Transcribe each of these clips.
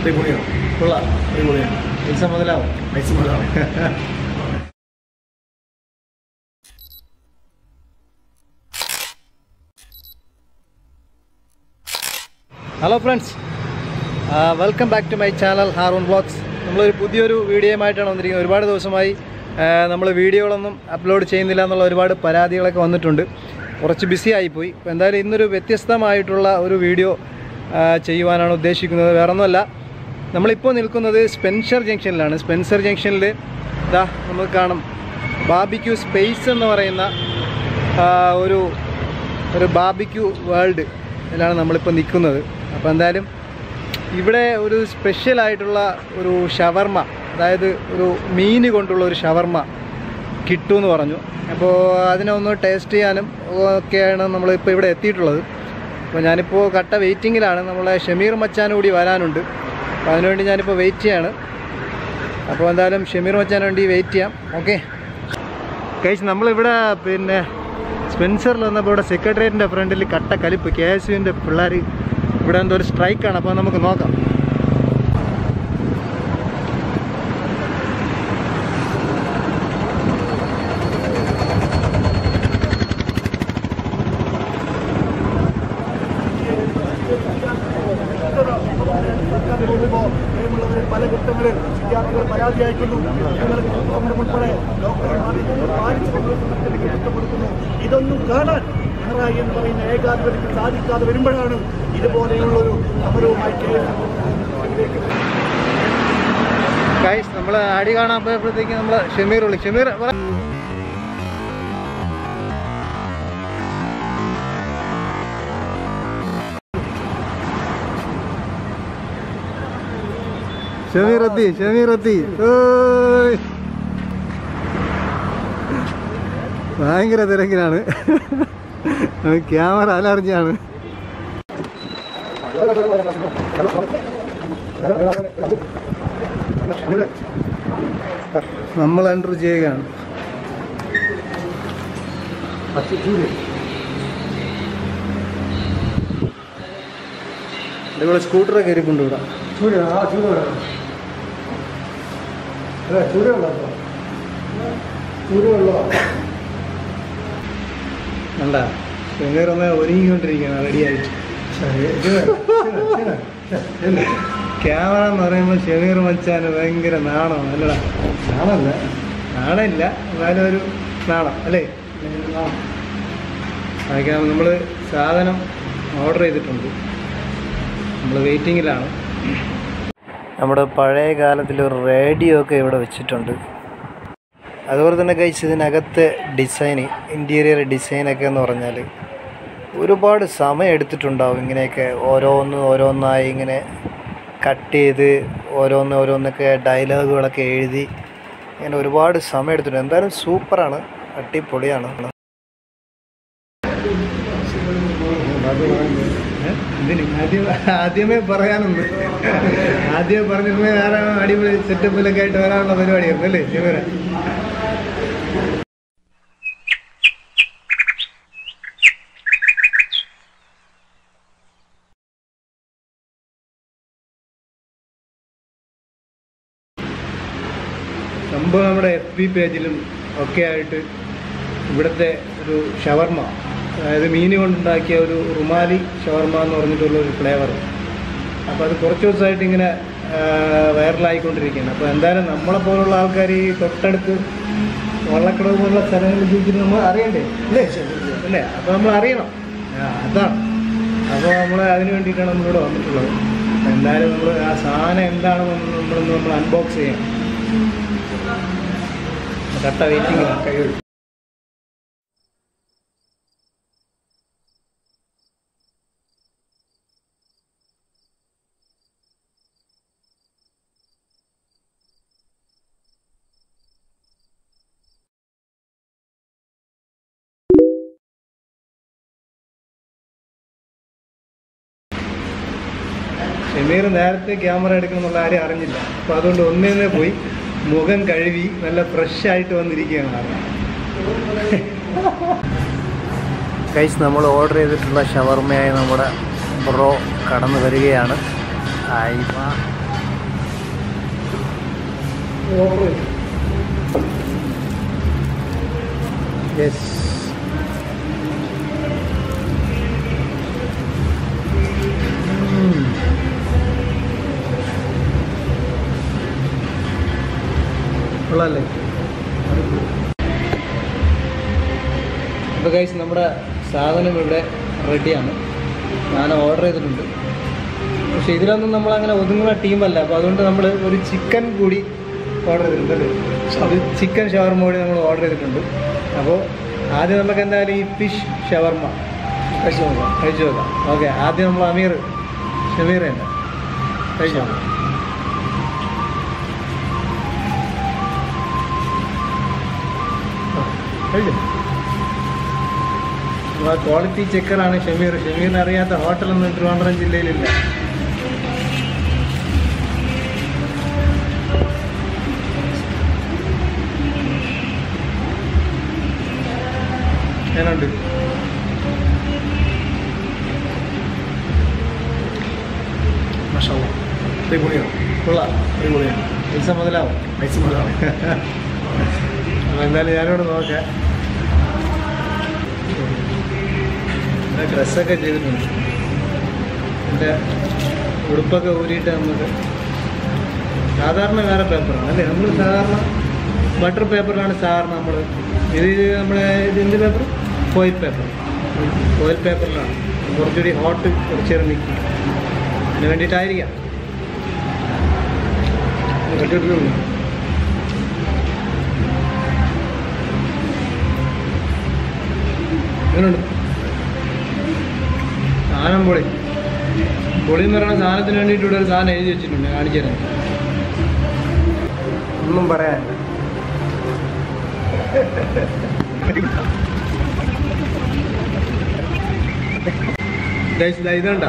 അടിപൊളിയാണ് കൊള്ളാം അടിപൊളിയാണ് പൈസ മുതലാവും ഐസ് മുതലാണ് hello friends welcome back to my channel Haroon blogs നമ്മളൊരു പുതിയൊരു വീഡിയോയുമായിട്ടാണ് വന്നിരിക്കുന്നത് ഒരുപാട് ദിവസമായി നമ്മൾ വീഡിയോകളൊന്നും അപ്ലോഡ് ചെയ്യുന്നില്ല എന്നുള്ള ഒരുപാട് പരാതികളൊക്കെ വന്നിട്ടുണ്ട് കുറച്ച് ബിസി ആയിപ്പോയി അപ്പോൾ എന്തായാലും ഇന്നൊരു വ്യത്യസ്തമായിട്ടുള്ള ഒരു വീഡിയോ ആ, ചെയ്യുവാനാണ് ഉദ്ദേശിക്കുന്നത് വേറൊന്നുമല്ല നമ്മളിപ്പോൾ നിൽക്കുന്നത് സ്പെൻസർ ജംഗ്ഷനിലാണ് സ്പെൻസർ ജംഗ്ഷനിൽ ഇതാ നമുക്ക് കാണാം ബാബിക്യൂ സ്പേസ് എന്ന് പറയുന്ന ആ, ഒരു ഒരു ബാബിക്യൂ വേൾഡ് ഇതിലാണ് നമ്മളിപ്പോൾ നിൽക്കുന്നത് അപ്പോൾ എന്തായാലും ഇവിടെ ഒരു സ്പെഷ്യൽ ആയിട്ടുള്ള ഒരു ഷവർമ അതായത് ഒരു മീൻ കൊണ്ടുള്ള ഒരു ഷവർമ കിട്ടുമെന്ന് പറഞ്ഞു അപ്പോൾ അതിനെ ഒന്ന് ടേസ്റ്റ് ചെയ്യാനും ഒക്കെയാണ് നമ്മളിപ്പോൾ ഇവിടെ എത്തിയിട്ടുള്ളത് അപ്പോൾ ഞാനിപ്പോൾ കട്ട വെയിറ്റിങ്ങിലാണ് നമ്മളെ ഷമീർ മച്ചാൻ കൂടി വരാനുണ്ട് അപ്പോൾ അതിനുവേണ്ടി ഞാനിപ്പോൾ വെയിറ്റ് ചെയ്യാണ് അപ്പോൾ എന്തായാലും ഷമീർ മച്ചാൻ വേണ്ടി വെയിറ്റ് ചെയ്യാം ഓക്കെ കഴിച്ച് നമ്മളിവിടെ പിന്നെ സ്പെൻസറിൽ വന്നപ്പോൾ ഇവിടെ സെക്രട്ടേറിയറ്റിൻ്റെ ഫ്രണ്ടിൽ കട്ട കലിപ്പ് കെ എസ് യുവിൻ്റെ പിള്ളേർ ഇവിടെ എന്തോ ഒരു സ്ട്രൈക്കാണ് അപ്പോൾ നമുക്ക് നോക്കാം പല കുറ്റങ്ങളിൽ വിദ്യാർത്ഥികൾ പരാതി അയക്കുന്നു ഞങ്ങൾക്ക് ഉൾപ്പെടെ ഡോക്ടർമാരെ പാലിച്ചുകൊണ്ട് കുറ്റപ്പെടുത്തുന്നു ഇതൊന്നും കാണാൻ പിണറായി എന്ന് പറയുന്ന ഏകാധിപതിക്ക് സാധിക്കാതെ വരുമ്പോഴാണ് ഇതുപോലെയുള്ളൊരു സമരവുമായി കേരളത്തിലേക്ക് ഗൈസ് നമ്മൾ അടി കാണാൻ പോയപ്പോഴത്തേക്ക് നമ്മൾ ഷമീർ വിളി ഷമീർ പറ. ഷമീർ എത്തി ഷമീർ എത്തി ഓയ്. ഭയങ്കര തിരക്കിലാണ് ക്യാമറ അലർജിയാണ് നമ്മൾ എൻ്റർ ചെയ്യുകയാണ് ഇവിടെ സ്കൂട്ടറൊക്കെ ഇരിപ്പുണ്ട് ഇവിടെ സൂര്യ ആ ചൂട് അതെ ചൂടുള്ള ചൂടുള്ള കണ്ട ഷമീർ ഒന്ന് ഒരുങ്ങിക്കൊണ്ടിരിക്കുകയാണ് റെഡിയായിട്ട് ക്യാമറ എന്ന് പറയുമ്പോൾ ഷമീർ മച്ചാന് ഭയങ്കര നാണമാണ് അല്ലടാ നാണല്ല നാണമില്ല എന്നാലും ഒരു നാണം അല്ലേ അതൊക്കെ നമ്മൾ സാധനം ഓർഡർ ചെയ്തിട്ടുണ്ട് നമ്മൾ വെയിറ്റിങ്ങിലാണ് നമ്മുടെ പഴയ കാലത്തിലൊരു റേഡിയോ ഒക്കെ ഇവിടെ വെച്ചിട്ടുണ്ട് അതുപോലെ തന്നെ കഴിച്ച് ഇതിനകത്തെ ഡിസൈൻ ഇൻറ്റീരിയർ ഡിസൈനൊക്കെ എന്ന് പറഞ്ഞാൽ ഒരുപാട് സമയം എടുത്തിട്ടുണ്ടാവും ഇങ്ങനെയൊക്കെ ഓരോന്ന് ഓരോന്നായി ഇങ്ങനെ കട്ട് ചെയ്ത് ഓരോന്ന് ഓരോന്നൊക്കെ ഡയലോഗുകളൊക്കെ എഴുതി ഇങ്ങനെ ഒരുപാട് സമയം എടുത്തിട്ടുണ്ട് എന്തായാലും സൂപ്പറാണ് അടിപൊളിയാണ് ഏ? ഇതിന് ആദ്യം ആദ്യമേ പറയാനുണ്ട് ആദ്യമേ പറഞ്ഞിരുന്നേ വേറെ അടിപൊളി സെറ്റപ്പിലൊക്കെ ആയിട്ട് വരാനുള്ള പരിപാടിയായിരുന്നു അല്ലേ ശിവര സംഭവം നമ്മുടെ എഫ് ബി പേജിലും ഒക്കെ ആയിട്ട് ഇവിടുത്തെ ഒരു ഷവർമ അതായത് മീൻ കൊണ്ടുണ്ടാക്കിയ ഒരു റുമാലി ഷവർമ എന്ന് പറഞ്ഞിട്ടുള്ള ഒരു ഫ്ലേവർ അപ്പോൾ അത് കുറച്ച് ദിവസമായിട്ട് ഇങ്ങനെ വൈറലായിക്കൊണ്ടിരിക്കുകയാണ് അപ്പോൾ എന്തായാലും നമ്മളെ പോലുള്ള ആൾക്കാർ ഈ തൊട്ടടുത്ത് വള്ളക്കടവ് പോലുള്ള സ്ഥലങ്ങളിൽ ജീവിച്ചിട്ട് നമ്മൾ അറിയണ്ടേ അല്ലേ അല്ലേ അപ്പോൾ നമ്മൾ അറിയണം ആ, അതാണ് അപ്പോൾ നമ്മൾ അതിന് വേണ്ടിയിട്ടാണ് നമ്മളിവിടെ വന്നിട്ടുള്ളത് അപ്പോൾ എന്തായാലും നമ്മൾ ആ സാധനം എന്താണെന്ന് നമ്മളൊന്ന് നമ്മൾ അൺബോക്സ് ചെയ്യാം കട്ട വെയിറ്റിംഗിലാണ് കൈ ഷമീർ നേരത്തെ ക്യാമറ എടുക്കണം എന്നുള്ള ആരും അറിഞ്ഞില്ല അപ്പോൾ അതുകൊണ്ട് ഒന്നേന്നെ പോയി മുഖം കഴുകി നല്ല ഫ്രഷ് ആയിട്ട് വന്നിരിക്കുകയാണ് ആൾ കൈസ് നമ്മൾ ഓർഡർ ചെയ്തിട്ടുള്ള ഷവർമയായി നമ്മുടെ ബ്രോ കടന്നു വരികയാണ് ആയിമ ഓഫർ ചെയ്തു യെസ് കൊള്ളാല്ലേ അപ്പോൾ ഗൈസ് നമ്മുടെ സാധനം ഇവിടെ റെഡിയാണ് ഞാൻ ഓർഡർ ചെയ്തിട്ടുണ്ട് പക്ഷെ ഇതിലൊന്നും നമ്മളങ്ങനെ ഒതുങ്ങുന്ന ടീമല്ല അപ്പോൾ അതുകൊണ്ട് നമ്മൾ ഒരു ചിക്കൻ കൂടി ഓർഡർ ചെയ്തിട്ടുണ്ട് അല്ലേ അത് ചിക്കൻ ഷവർമ കൂടി നമ്മൾ ഓർഡർ ചെയ്തിട്ടുണ്ട് അപ്പോൾ ആദ്യം നമുക്ക് എന്തായാലും ഈ ഫിഷ് ഷവർമ കഴിച്ചു നോക്കാം കഴിച്ചു നോക്കാം ഓക്കെ ആദ്യം നമ്മൾ അമീർ ഷമീർ തന്നെ കഴിച്ചു നോക്കാം കഴിച്ചു ക്വാളിറ്റി ചെക്കറാണ് ഷമീർ ഷമീറിനെ അറിയാത്ത ഹോട്ടലൊന്നും ട്രിവാൻഡ്രം ജില്ലയിലില്ല ഞാനുണ്ട് മഷാള്ള അടിപൊളിയാണ് കൊള്ളാം അടിപൊളിയാണ് പൈസ മുതലാവും പൈസ മുതലാണ് അപ്പോൾ എന്തായാലും ഞാനോട് നോക്കാം ഡ്രസ്സൊക്കെ ചെയ്തിട്ടുണ്ട് എൻ്റെ ഉടുപ്പൊക്കെ ഊരിയിട്ട് നമുക്ക് സാധാരണ വേറെ പേപ്പറാണ് അല്ലേ നമ്മൾ സാധാരണ ബട്ടർ പേപ്പറിലാണ് സാധാരണ നമ്മൾ ഇത് നമ്മുടെ ഇത് എന്ത് പേപ്പർ ഫോയിൽ പേപ്പർ ഫോയിൽ പേപ്പറിലാണ് കുറച്ചുകൂടി ഹോട്ട് കുറച്ചേരം നിൽക്കും അതിന് വേണ്ടിയിട്ടായിരിക്കാം കെട്ടിട്ടില്ല എങ്ങനെയുണ്ട് സാധനം പൊളി പൊളി എന്ന് പറയുന്ന സാധനത്തിന് വേണ്ടിയിട്ട് ഇവിടെ ഒരു സാധനം എഴുതി വെച്ചിട്ടുണ്ട് കാണിച്ചു തരാം ഒന്നും പറയാനില്ല ഗൈസ്, ദാ ഇതുണ്ട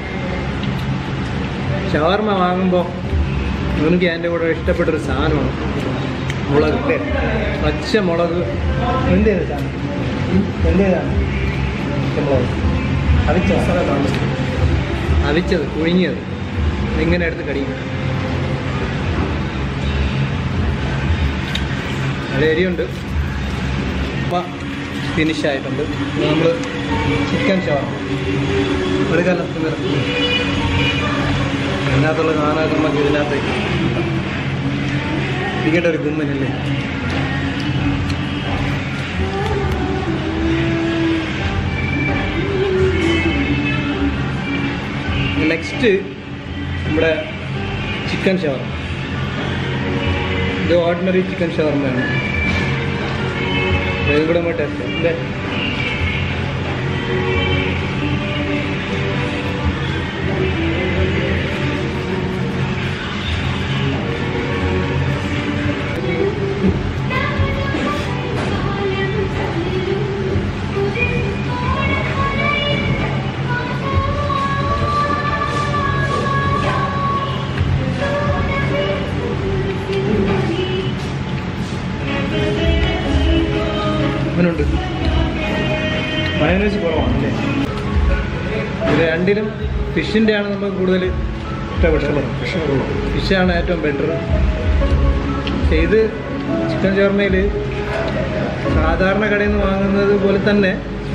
ഷവർമ വാങ്ങുമ്പോൾ എനിക്ക് എൻ്റെ കൂടെ ഇഷ്ടപ്പെട്ടൊരു സാധനമാണ് മുളക് അല്ലേ പച്ച മുളക് എന്ത് ചെയ്ത സാധനം എന്ത് ചെയ്താണ് മുളക് അവിച്ച അവിച്ചത് പുഴുങ്ങിയത് ഇങ്ങനെ എടുത്ത് കടിക്കും നല്ല എരിയുണ്ട് അപ്പം ഫിനിഷ് ആയിട്ടുണ്ട് നമ്മൾ ചിക്കൻ ഷവർമ എടുക്കാമല്ലോ തിന്നണം അതിനകത്തുള്ള സാധനമൊക്കെ നമുക്ക് ഇതിനകത്തേക്ക് ഇരിക്കേണ്ട ഒരു കുമ്മനല്ലേ നെക്സ്റ്റ് നമ്മുടെ ചിക്കൻ ഷവർമ ഇത് ഓർഡിനറി ചിക്കൻ ഷവർമയാണ് ഇത് കൂടെ നമ്മൾ ടേസ്റ്റ് ചെയ്യാം അല്ലേ അങ്ങനുണ്ട് മയോനൈസ് കുറവാണല്ലേ ഇത് രണ്ടിലും ഫിഷിൻ്റെ ആണ് നമുക്ക് കൂടുതൽ ഇഷ്ടപ്പെട്ടത് ഫിഷാണ് ഏറ്റവും ബെറ്റർ പക്ഷേ ഇത് ചിക്കൻ ചോർമയിൽ സാധാരണ കടയിൽ നിന്ന് വാങ്ങുന്നത് പോലെ തന്നെ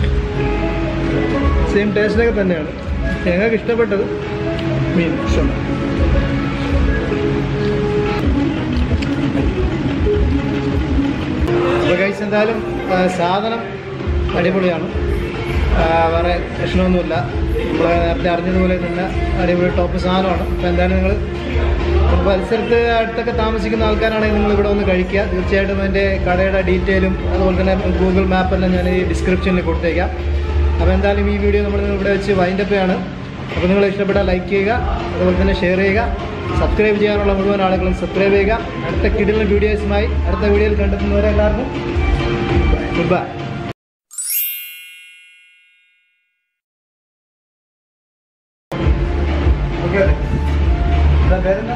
സെയിം ടേസ്റ്റൊക്കെ തന്നെയാണ് ഞങ്ങൾക്ക് ഇഷ്ടപ്പെട്ടത് മീൻ ഫിഷാണ് അപ്പോൾ കഴിച്ച് എന്തായാലും ആ, സാധനം അടിപൊളിയാണ് ആ, വേറെ പ്രശ്നമൊന്നുമില്ല നമ്മൾ നേരത്തെ അറിഞ്ഞതുപോലെ തന്നെ അടിപൊളി ടോപ്പ് സാധനമാണ് അപ്പോൾ എന്തായാലും നിങ്ങൾ പരിസരത്ത് അടുത്തൊക്കെ താമസിക്കുന്ന ആൾക്കാരാണെങ്കിൽ നിങ്ങൾ ഇവിടെ ഒന്ന് കഴിക്കുക തീർച്ചയായിട്ടും അതിൻ്റെ കടയുടെ ഡീറ്റെയിലും അതുപോലെ തന്നെ ഗൂഗിൾ മാപ്പെല്ലാം ഞാൻ ഈ ഡിസ്ക്രിപ്ഷനിൽ കൊടുത്തേക്കാം അപ്പോൾ എന്തായാലും ഈ വീഡിയോ നമ്മൾ ഇവിടെ വെച്ച് വൈൻഡപ്പ് ചെയ്യാണ് അപ്പോൾ നിങ്ങൾ ഇഷ്ടപ്പെട്ടാൽ ലൈക്ക് ചെയ്യുക അതുപോലെ തന്നെ ഷെയർ ചെയ്യുക സബ്സ്ക്രൈബ് ചെയ്യാനുള്ള മുഴുവൻ ആളുകളും സബ്സ്ക്രൈബ് ചെയ്യുക അടുത്ത കിടിലൻ വീഡിയോസുമായി അടുത്ത വീഡിയോയിൽ കണ്ടെത്തുന്നവരെ എല്ലാവർക്കും ഗുഡ് ബൈ ഓക്കെ എന്താ പേരെന്താ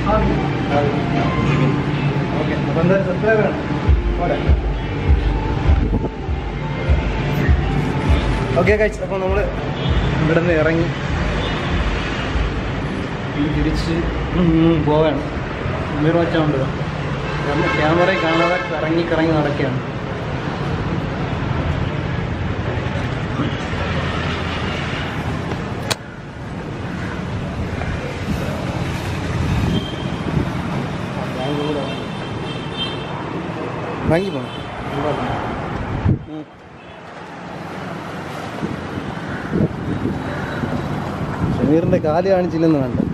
ഓക്കെ അപ്പോൾ എന്തായാലും സബ്സ്ക്രൈബ് വേണം ഓക്കെ ഓക്കെ കഴിച്ചു അപ്പോൾ നമ്മൾ ഇവിടെ നിന്ന് ഇറങ്ങി ഇനി തിരിച്ച് ഉം പോവാണ് അമീർ വച്ചുണ്ട് ക്യാമറയിൽ കാണാതെ കറങ്ങി കറങ്ങി നടക്കുകയാണ് ബാങ്കിൽ പോകണം ഷമീറിൻ്റെ കാല് കാണിച്ചില്ലെന്ന് വേണ്ട